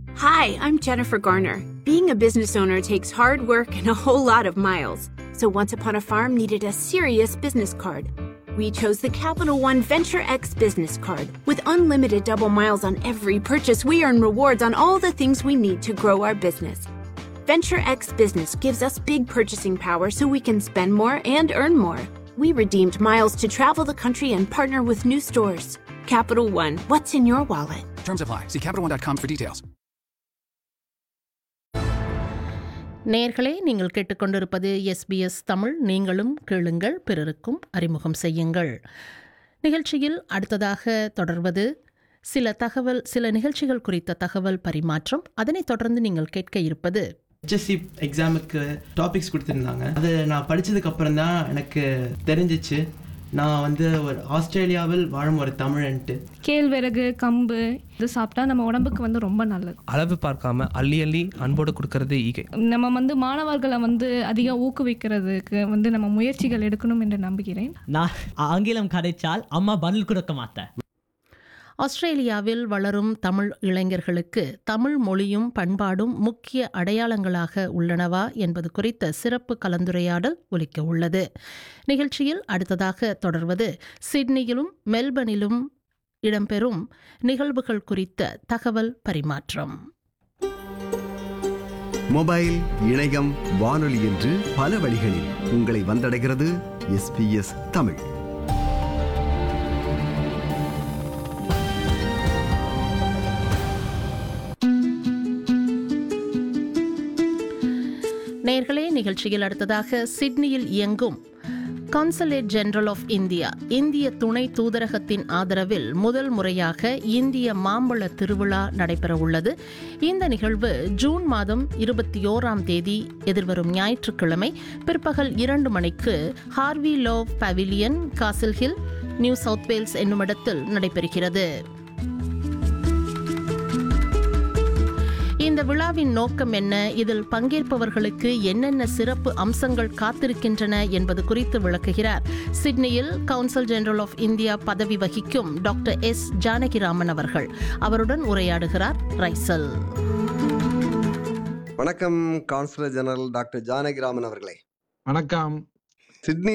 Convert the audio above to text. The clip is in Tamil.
Hi, I'm Jennifer Garner. Being a business owner takes hard work and a whole lot of miles. So Once Upon a Farm needed a serious business card. We chose the Capital One Venture X business card. With unlimited double miles on every purchase, we earn rewards on all the things we need to grow our business. Venture X Business gives us big purchasing power so we can spend more and earn more. We redeemed miles to travel the country and partner with new stores. Capital One, what's in your wallet? Terms apply. See CapitalOne.com for details. நேர்களே நீங்கள் கேட்டுக்கொண்டிருப்பது எஸ்பிஎஸ் தமிழ் நீங்களும் கேளுங்கள் பிறருக்கும் அறிமுகம் செய்யுங்கள் நிகழ்ச்சியில் அடுத்ததாக தொடர்வது சில தகவல் சில நிகழ்ச்சிகள் குறித்த தகவல் பரிமாற்றம் அதனைத் தொடர்ந்து நீங்கள் கேட்க இருப்பது ஹெச்எஸ்சி எக்ஸாமுக்கு டாபிக்ஸ் கொடுத்துருந்தாங்க அது நான் படித்ததுக்கு அப்புறம் தான் எனக்கு தெரிஞ்சிச்சு நான் வந்து ஒரு ஆஸ்திரேலியாவில் வாழும் ஒரு தமிழன்ட்டு கேழ்வரகு கம்பு இது சாப்பிட்டா நம்ம உடம்புக்கு வந்து ரொம்ப நல்லது அளவு பார்க்காம அள்ளி அள்ளி அன்போடு கொடுக்கறது ஈகை நம்ம வந்து மாணவர்களை வந்து அதிகம் ஊக்குவிக்கிறதுக்கு வந்து நம்ம முயற்சிகள் எடுக்கணும் என்று நம்புகிறேன் நான் ஆங்கிலம் கதைச்சால் அம்மா பதில் கொடுக்க மாட்டேன் ஆஸ்திரேலியாவில் வளரும் தமிழ் இளைஞர்களுக்கு தமிழ் மொழியும் பண்பாடும் முக்கிய அடையாளங்களாக உள்ளனவா என்பது குறித்த சிறப்பு கலந்துரையாடல் ஒலிக்க உள்ளது நிகழ்ச்சியில் அடுத்ததாக தொடர்வது சிட்னியிலும் மெல்பர்னிலும் இடம்பெறும் நிகழ்வுகள் குறித்த தகவல் பரிமாற்றம் மொபைல் இணையம் வானொலி என்று பல வழிகளில் உங்களை வந்தடைகிறது எஸ்பிஎஸ் தமிழ் நேர்களே நிகழ்ச்சியில் அடுத்ததாக சிட்னியில் இயங்கும் கான்சலேட் ஜெனரல் ஆஃப் இந்தியா இந்திய துணை தூதரகத்தின் ஆதரவில் முதல் முறையாக இந்திய மாம்பழ திருவிழா நடைபெறவுள்ளது இந்த நிகழ்வு ஜூன் மாதம் இருபத்தி ஓராம் தேதி எதிர்வரும் ஞாயிற்றுக்கிழமை பிற்பகல் இரண்டு மணிக்கு Harvey Lowe pavilion Castle Hill New South Wales என்னுமிடத்தில் நடைபெறுகிறது இந்த விழாவின் நோக்கம் என்ன இதில் பங்கேற்பவர்களுக்கு என்னென்ன சிறப்பு அம்சங்கள் காத்திருக்கின்றன என்பது குறித்து விளக்குகிறார் சிட்னியில் கவுன்சில் ஜெனரல் ஆஃப் இந்தியா பதவி வகிக்கும் டாக்டர் எஸ் ஜானகிராமன் அவர்கள் அவருடன் உரையாடுகிறார் ரைசல் வணக்கம் கவுன்சிலர் ஜெனரல் டாக்டர் ஜானகிராமன் அவர்களே வணக்கம் சிட்னி